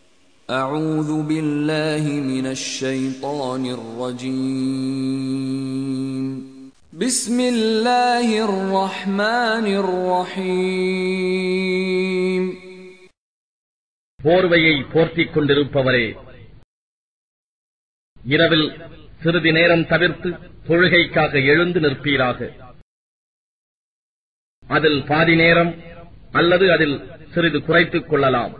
أعوذ بالله من الشيطان الرجيم بسم الله الرحمن الرحيم போர்வையை போர்த்திக் கொண்டிருப்பவரே இரவில் சிறிது நேரம் தவிர்த்து தொழுகைக்காக எழுந்து நிற்பீராக அதில் பாதி நேரம் அல்லது அதில் சிறிது குறைத்துக் கொள்ளலாம்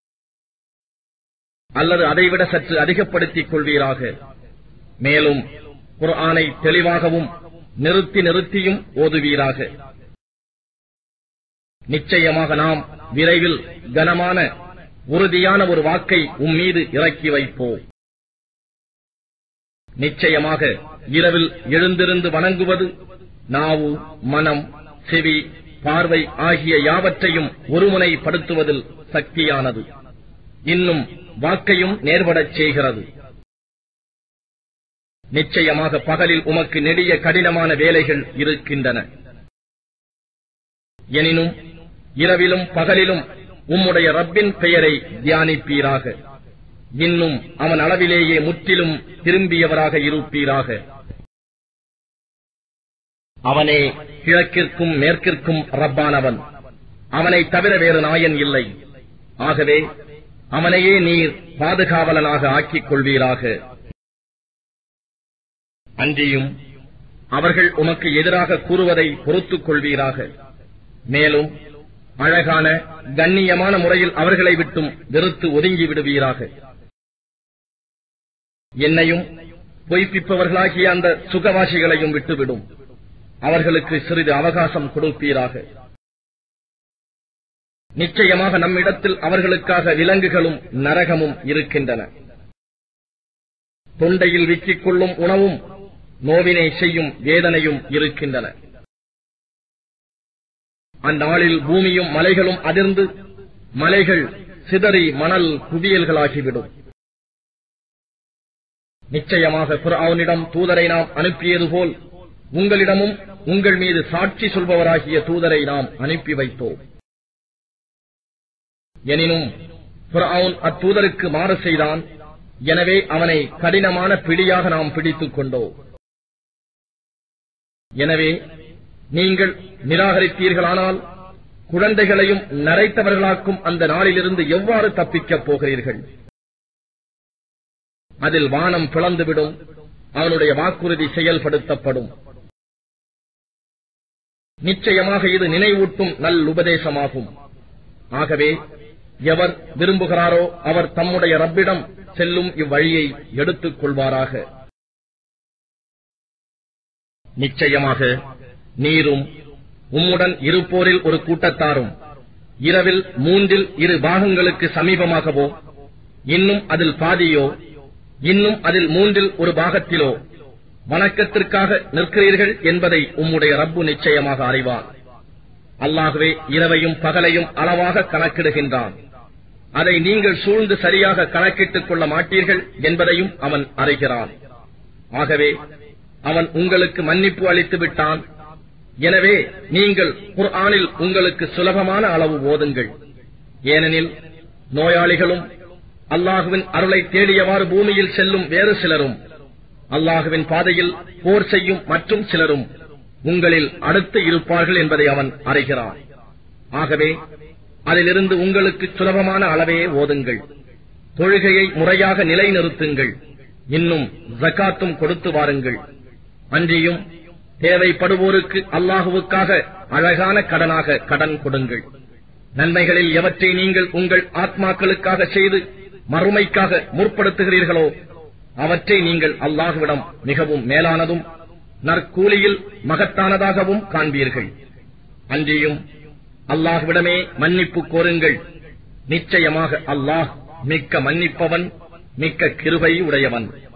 அல்லது அதைவிட சற்று அதிகப்படுத்திக் கொள்வீராக மேலும் குர்ஆனை தெளிவாகவும் நிறுத்தி நிறுத்தியும் ஓதுவீராக நிச்சயமாக நாம் விரைவில் கனமான உறுதியான ஒரு வாக்கை உம்மீது இறக்கி வைப்போம் நிச்சயமாக இரவில் எழுந்திருந்து வணங்குவது நாவு மனம் செவி பார்வை ஆகிய யாவற்றையும் ஒருமுனைப்படுத்துவதில் சக்தியானது இன்னும் வாக்கையும் நேர்படச் செய்கிறது நிச்சயமாக பகலில் உமக்கு நெடிய கடினமான வேலைகள் இருக்கின்றன எனினும் இரவிலும் பகலிலும் உம்முடைய ரப்பின் பெயரை தியானிப்பீராக இன்னும் அவன் அளவிலேயே முற்றிலும் திரும்பியவராக இருப்பீராக அவனே கிழக்கிற்கும் மேற்கிற்கும் ரப்பானவன் அவனை தவிர வேறு நாயன் இல்லை ஆகவே அவனையே நீர் பாதுகாவலனாக ஆக்கிக் கொள்வீராக அன்றியும் அவர்கள் உமக்கு எதிராக கூறுவதை பொறுத்துக் கொள்வீராக மேலும் அழகான கண்ணியமான முறையில் அவர்களை விட்டும் வெறுத்து ஒதுங்கி விடுவீராக என்னையும் பொய்ப்பிப்பவர்களாகிய அந்த சுகவாசிகளையும் விட்டுவிடும் அவர்களுக்கு சிறிது அவகாசம் கொடுப்பீராக நிச்சயமாக நம்மிடத்தில் அவர்களுக்காக விலங்குகளும் நரகமும் இருக்கின்றன தொண்டையில் விக்கிக் கொள்ளும் உணவும் நோவினை செய்யும் வேதனையும் இருக்கின்றன அந்நாளில் பூமியும் மலைகளும் அதிர்ந்து மலைகள் சிதறி மணல் குவியல்களாகிவிடும் நிச்சயமாக பிறவனிடம் தூதரை நாம் அனுப்பியது போல் உங்களிடமும் உங்கள் மீது சாட்சி சொல்பவராகிய தூதரை நாம் அனுப்பி வைத்தோம் எனினும் பிறவுன் அத்தூதருக்கு மாறு செய்தான் எனவே அவனை கடினமான பிடியாக நாம் பிடித்துக் கொண்டோம் எனவே நீங்கள் நிராகரித்தீர்களானால் குழந்தைகளையும் நரைத்தவர்களாக்கும் அந்த நாளிலிருந்து எவ்வாறு தப்பிக்கப் போகிறீர்கள் அதில் வானம் பிளந்துவிடும் அவனுடைய வாக்குறுதி செயல்படுத்தப்படும் நிச்சயமாக இது நினைவூட்டும் நல் உபதேசமாகும் ஆகவே எவர் விரும்புகிறாரோ அவர் தம்முடைய ரப்பிடம் செல்லும் இவ்வழியை எடுத்துக் கொள்வாராக நிச்சயமாக நீரும் உம்முடன் இருப்போரில் ஒரு கூட்டத்தாரும் இரவில் மூன்றில் இரு பாகங்களுக்கு சமீபமாகவோ இன்னும் அதில் பாதியோ இன்னும் அதில் மூன்றில் ஒரு பாகத்திலோ வணக்கத்திற்காக நிற்கிறீர்கள் என்பதை உம்முடைய ரப்பு நிச்சயமாக அறிவார் அல்லாகவே இரவையும் பகலையும் அளவாக கணக்கிடுகின்றான் அதை நீங்கள் சூழ்ந்து சரியாக கணக்கிட்டுக் கொள்ள மாட்டீர்கள் என்பதையும் அவன் அறிகிறான் ஆகவே அவன் உங்களுக்கு மன்னிப்பு அளித்து விட்டான் எனவே நீங்கள் குர்ஆனில் உங்களுக்கு சுலபமான அளவு ஓதுங்கள் ஏனெனில் நோயாளிகளும் அல்லாஹுவின் அருளை தேடியவாறு பூமியில் செல்லும் வேறு சிலரும் அல்லாஹுவின் பாதையில் போர் செய்யும் மற்றும் சிலரும் உங்களில் அடுத்து இருப்பார்கள் என்பதை அவன் அறிகிறான் ஆகவே அதிலிருந்து உங்களுக்கு சுலபமான அளவே ஓதுங்கள் தொழுகையை முறையாக நிலைநிறுத்துங்கள் இன்னும் ஜக்காத்தும் கொடுத்து வாருங்கள் அன்றியும் தேவைப்படுவோருக்கு அல்லாஹுவுக்காக அழகான கடனாக கடன் கொடுங்கள் நன்மைகளில் எவற்றை நீங்கள் உங்கள் ஆத்மாக்களுக்காக செய்து மறுமைக்காக முற்படுத்துகிறீர்களோ அவற்றை நீங்கள் அல்லாஹுவிடம் மிகவும் மேலானதும் நற்கூலியில் மகத்தானதாகவும் காண்பீர்கள் அன்றியும் அல்லாஹ்விடமே மன்னிப்பு கோருங்கள் நிச்சயமாக அல்லாஹ் மிக்க மன்னிப்பவன் மிக்க கிருபை உடையவன்